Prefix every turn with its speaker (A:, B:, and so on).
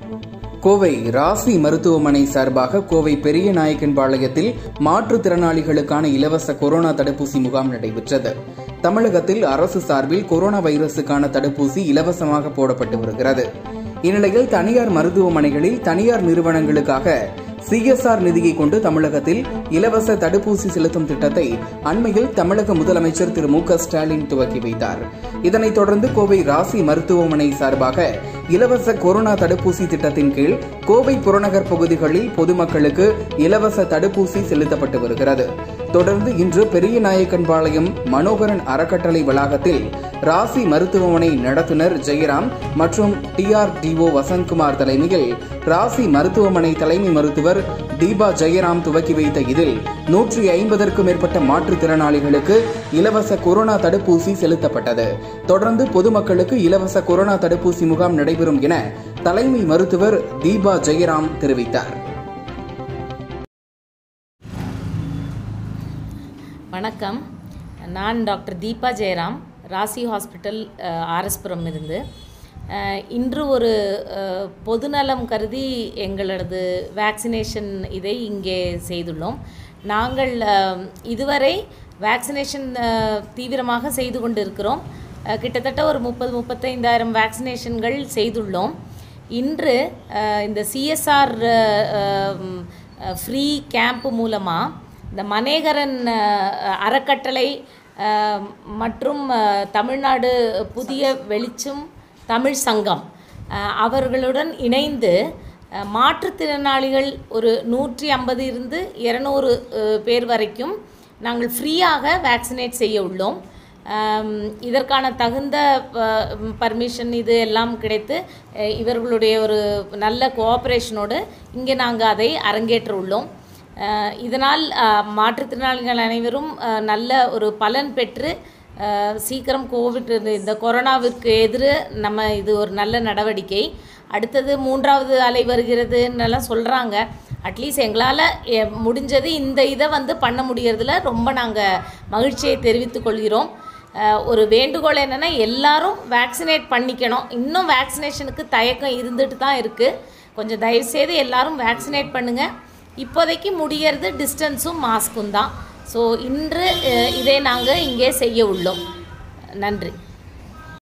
A: கோவை ராசி மருத்துவமனை சார்பாக கோவை பெரிய நாயக்கன்பாளையத்தில் மாற்றுத்திறனாளிகளுக்கான இலவச கொரோனா தடுப்பூசி முகாம் நடைபெற்றது தமிழகத்தில் அரசு சார்பில் கொரோனா வைரசுக்கான தடுப்பூசி இலவசமாக போடப்பட்டு வருகிறது இந்நிலையில் தனியார் மருத்துவமனைகளில் தனியார் நிறுவனங்களுக்காக சிஎஸ்ஆர் நிதியை கொண்டு தமிழகத்தில் இலவச தடுப்பூசி செலுத்தும் திட்டத்தை அண்மையில் தமிழக முதலமைச்சர் திரு மு க ஸ்டாலின் துவக்கி வைத்தார் இதனைத் தொடர்ந்து கோவை ராசி மருத்துவமனை சார்பாக இலவச கொரோனா தடுப்பூசி திட்டத்தின் கீழ் கோவை புறநகர் பகுதிகளில் பொதுமக்களுக்கு இலவச தடுப்பூசி செலுத்தப்பட்டு வருகிறது தொடர்ந்து இன்று பெரிய நாயக்கன்பாளையம் மனோகரன் அறக்கட்டளை வளாகத்தில் ராசி மருத்துவமனை நடத்துனர் ஜெயராம் மற்றும் டிஆர்டிஓ வசந்த்குமார் தலைமையில் ராசி மருத்துவமனை தலைமை மருத்துவர் தீபா ஜெயராம் துவக்கி வைத்த இதில் நூற்றி ஐம்பதற்கும் மேற்பட்ட மாற்றுத்திறனாளிகளுக்கு இலவச கொரோனா தடுப்பூசி செலுத்தப்பட்டது தொடர்ந்து பொதுமக்களுக்கு இலவச கொரோனா தடுப்பூசி முகாம் நடைபெறும் என தலைமை மருத்துவர் தீபா ஜெயராம் தெரிவித்தார்
B: வணக்கம் நான் டாக்டர் தீபா ஜெயராம் ராசி ஹாஸ்பிட்டல் ஆர்எஸ்புரம் இருந்து அஹ், இன்று ஒரு அஹ், பொதுநலம் கருதி எங்களது வேக்சினேஷன் இதை இங்கே செய்துள்ளோம் நாங்கள் அஹ், இதுவரை வேக்சினேஷன் அஹ், தீவிரமாக செய்து கொண்டிருக்கிறோம் அஹ், கிட்டத்தட்ட ஒரு முப்பது முப்பத்தைந்தாயிரம் வேக்சினேஷன்கள் செய்துள்ளோம் இன்று அஹ், இந்த சிஎஸ்ஆர் ஃப்ரீ கேம்ப் மூலமாக இந்த மனேகரன் அஹ், அறக்கட்டளை அஹ், மற்றும் அஹ், தமிழ்நாடு புதிய வெளிச்சம் தமிழ் சங்கம் அஹ், அவர்களுடன் இணைந்து அஹ், மாற்றுத்திறனாளிகள் ஒரு நூற்றி ஐம்பது இருந்து இரநூறு அஹ், பேர் வரைக்கும் நாங்கள் ஃப்ரீயாக வேக்சினேட் செய்ய உள்ளோம் ஆம், இதற்கான தகுந்த பர்மிஷன் இது எல்லாம் கிடைத்து அஹ், இவர்களுடைய ஒரு நல்ல கோஆப்ரேஷனோடு இங்கே நாங்கள் அதை அரங்கேற்ற உள்ளோம் அஹ், இதனால் அஹ், மாற்றுத்திறனாளிகள் அனைவரும் அஹ், நல்ல ஒரு பலன் பெற்று அஹ், சீக்கிரம் கோவிட் இந்த- இந்த கொரோனாவிற்கு எதிர நம்ம இது ஒரு நல்ல நடவடிக்கை அடுத்தது மூன்றாவது அலை வருகிறதுன்னெல்லாம் சொல்கிறாங்க அட்லீஸ்ட் எங்களால் முடிஞ்சது இந்த இதை வந்து பண்ண முடியறதுல ரொம்ப நாங்கள் மகிழ்ச்சியை தெரிவித்துக் கொள்கிறோம் அஹ், ஒரு வேண்டுகோள் என்னென்னா எல்லாரும் வேக்சினேட் பண்ணிக்கணும் இன்னும் வேக்சினேஷனுக்கு தயக்கம் இருந்துட்டு தான் இருக்குது கொஞ்சம் தயவுசெய்து எல்லாரும் வேக்சினேட் பண்ணுங்கள் இப்போதைக்கு முடியறது டிஸ்டன்ஸும் மாஸ்க்கும் தான் ஸோ இன்று அஹ், இதை நாங்கள் இங்கே செய்ய உள்ளோம் நன்றி